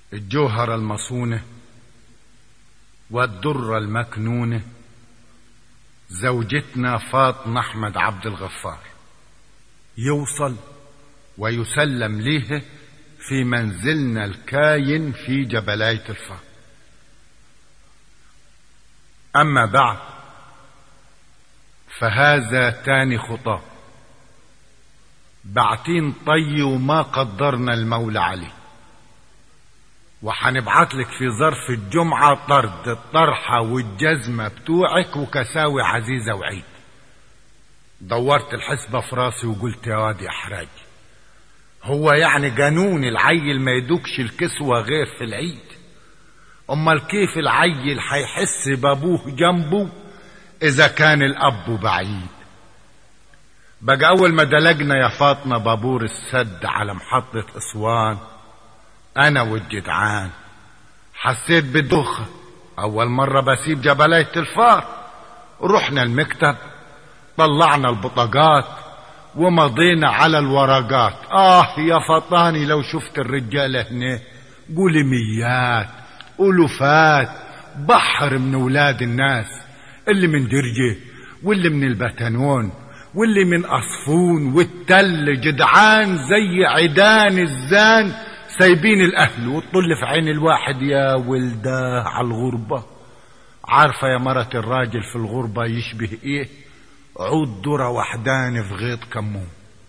الجوهرة المصونة والدرة المكنونة زوجتنا فاطمة أحمد عبد الغفار يوصل ويسلم ليه في منزلنا الكاين في جبلاية الفار أما بعد فهذا تاني خطاه بعتين طي وما قدرنا المولى عليه وحنبعت لك في ظرف الجمعة طرد الطرحة والجزمة بتوعك وكساوي عزيزة وعيد دورت الحسبة في راسي وقلت يا واد يا حراج هو يعني قانون العيل ما يدوكش الكسوة غير في العيد امال كيف العيل حيحس بابوه جنبه اذا كان الاب بعيد بقى اول ما دلقنا يا فاطمه بابور السد على محطه اسوان انا والجدعان حسيت بالدوخه اول مره بسيب جبلية الفار رحنا المكتب طلعنا البطاقات ومضينا على الورقات اه يا فطاني لو شفت الرجاله هنا قولي ميات ألوفات بحر من ولاد الناس اللي من درجة واللي من البتنون واللي من أصفون والتل جدعان زي عيدان الزان سايبين الأهل والطل في عين الواحد يا ولده على الغربة عارفة يا مرة الراجل في الغربة يشبه ايه عود ذرة وحدان في غيط كمون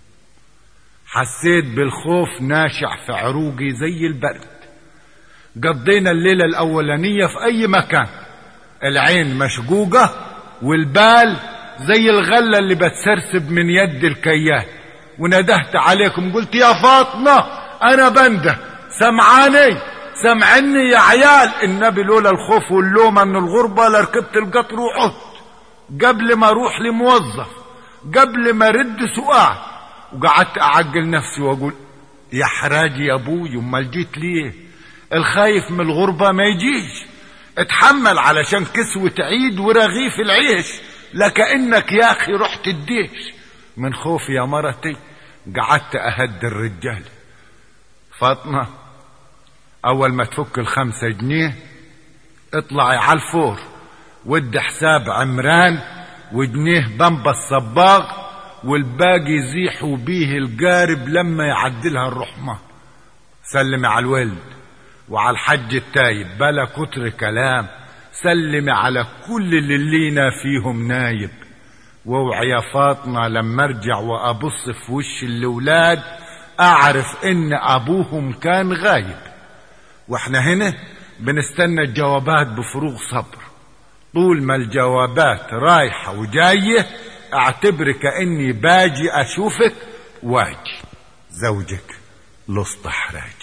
حسيت بالخوف ناشع في عروقي زي البرد قضينا الليلة الأولانية في أي مكان العين مشقوقة والبال زي الغلة اللي بتسرسب من يد الكيال وندهت عليكم قلت يا فاطمة أنا بنده سمعاني سمعني يا عيال النبي لولا الخوف واللومة من الغربة لركبت القطر وعدت قبل ما اروح لموظف قبل ما رد سؤال وقعدت اعجل نفسي واقول يا حراجي يا ابوي امال جيت ليه الخايف من الغربة ما يجيش اتحمل علشان كسوة عيد ورغيف العيش لكأنك يا اخي رحت الديش من خوفي يا مرتي قعدت اهد الرجال فاطمة اول ما تفك الخمسة جنيه اطلعي على الفور ودي حساب عمران وجنيه بمبا الصباغ والباقي يزيحوا بيه القارب لما يعدلها الرحمة سلمي على الولد وعلى الحج التايب بلا كتر كلام سلمي على كل اللي لينا فيهم نايب واوعي يا فاطمة لما ارجع وابص في وش الاولاد اعرف ان ابوهم كان غايب واحنا هنا بنستنى الجوابات بفروغ صبر طول ما الجوابات رايحة وجاية اعتبر كأني باجي اشوفك واجي زوجك لصط حراج